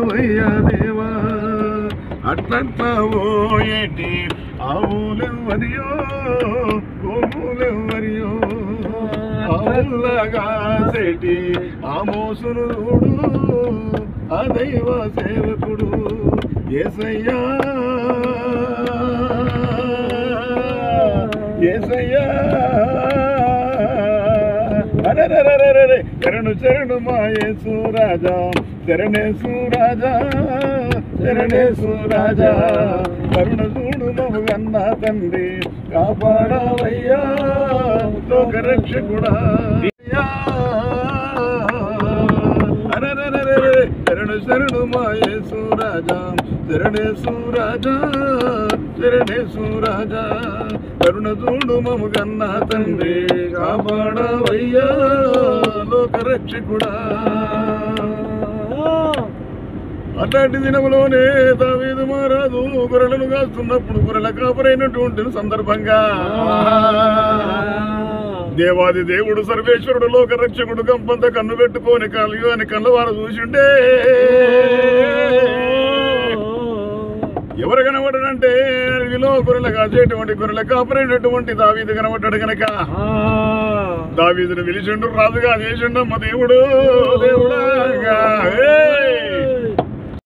కాపాడవయ్యా దేవా అట్లట్లా ఓయేటి ఆవులెవ్వరియో గోవులెవ్వరియో ఆవులగా సెటి ఆమోసును చూడు ఆ దైవ సేవకుడు ఏసయ్యా ఏసయ్యా అరెరెరెరెరెరె, శరణు శరణు మా యేసు రాజా శరణేసు రాజా శరణేసు రాజా కరుణ చూడు మము కన్న తండ్రి కాపాడవయ్యా లోక రక్షకుడా అయ్యా. అరెరెరెరెరె, శరణు శరణు మా యేసు రాజా శరణేసు రాజా శరణేసు రాజా కరుణ చూడు మము కన్న తండ్రి కాపాడవయ్యా లోక రక్షకుడా అట్లాంటి దినములోనే దావీదు మహారాజు గొర్రెలను కాస్తున్నప్పుడు గొర్రెల కాపరైనటువంటి సందర్భంగా దేవాది దేవుడు సర్వేశ్వరుడు లోక రక్షకుడు గంపంత కన్ను పెట్టుకొని కళ్ళు అని కళ్ళవారు చూసిండే ఎవరు కనబడడంటే అడవిలో గొర్రెలు కాసేటువంటి గొర్రెల కాపరైనటువంటి దావీదు కనబడ్డాడు గనక దావీదును పిలిచిండు రాజుగా చేసిండు మా దేవుడు దేవుడా ఏయ్!